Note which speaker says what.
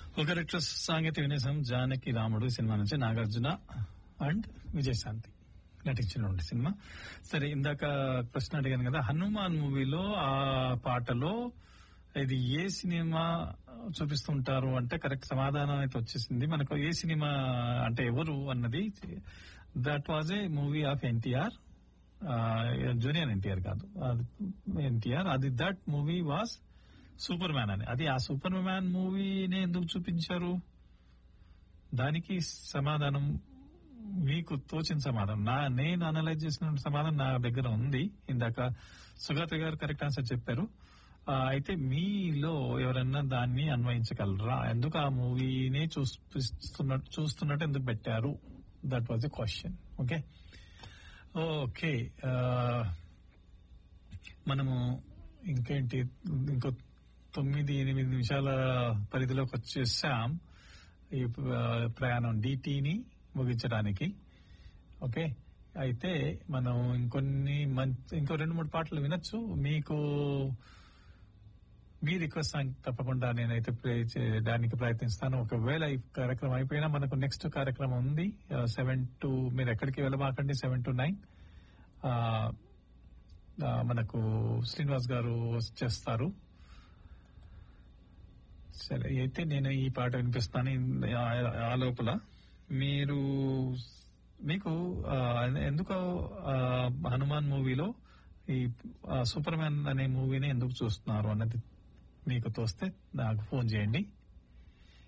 Speaker 1: ఒక రెట్రస్ సాంగతి వినేసం జానకి రాముడు సినిమా నుంచి నాగార్జున అండ్ విజయశాంతి నటించినటువంటి సినిమా సరే ఇందాక ప్రశ్న అడిగాను కదా హనుమాన్ మూవీలో ఆ పాటలో ఇది ఏ సినిమా చూపిస్తుంటారు అంటే కరెక్ట్ సమాధానం అయితే వచ్చేసింది మనకు ఏ సినిమా అంటే ఎవరు అన్నది that was a movie of N T R junior N T R కాదు ఎన్టీఆర్ అది that movie was superman అని అది ఆ సూపర్ మ్యాన్ మూవీని ఎందుకు చూపించారు దానికి సమాధానం మీకు తోచిన సమాధానం నా నేను అనలైజ్ చేసిన సమాధానం నా దగ్గర ఉంది ఇందాక సుగత గారు కరెక్ట్ ఆన్సర్ చెప్పారు ఆ, అయితే మీలో ఎవరన్నా దాన్ని అన్వయించగలరా ఎందుకు ఆ మూవీని చూస్తున్నట్టు చూస్తున్నట్టు ఎందుకు పెట్టారు that was a question okay okay ఆ, మనము ఇంకేంటి ఇంకో తొమ్మిది ఎనిమిది నిమిషాల పరిధిలోకి వచ్చేసాం ఈ ఆ, ప్రయాణం డిటిని ముగించడానికి ఓకే అయితే మనం ఇంకొన్ని మంచి ఇంకో రెండు మూడు పాటలు వినొచ్చు మీకు మీ రిక్వెస్ట్ సాంగ్ తప్పకుండా నేనైతే ప్లే చేయడానికి ప్రయత్నిస్తాను ఒకవేళ ఈ కార్యక్రమం అయిపోయినా మనకు నెక్స్ట్ కార్యక్రమం ఉంది సెవెన్ టు మీరు ఎక్కడికి వెళ్ళబాకండి సెవెన్ టు నైన్ మనకు శ్రీనివాస్ గారు చేస్తారు సరే అయితే నేను ఈ పాట వినిపిస్తాను ఆ- ఆ లోపల మీరు మీకు ఆ, ఎందుకో ఆ, హనుమాన్ మూవీలో ఈ ఆ, సూపర్ మ్యాన్ అనే మూవీని ఎందుకు చూస్తున్నారు అన్నది మీకు తోస్తే నాకు ఫోన్ చేయండి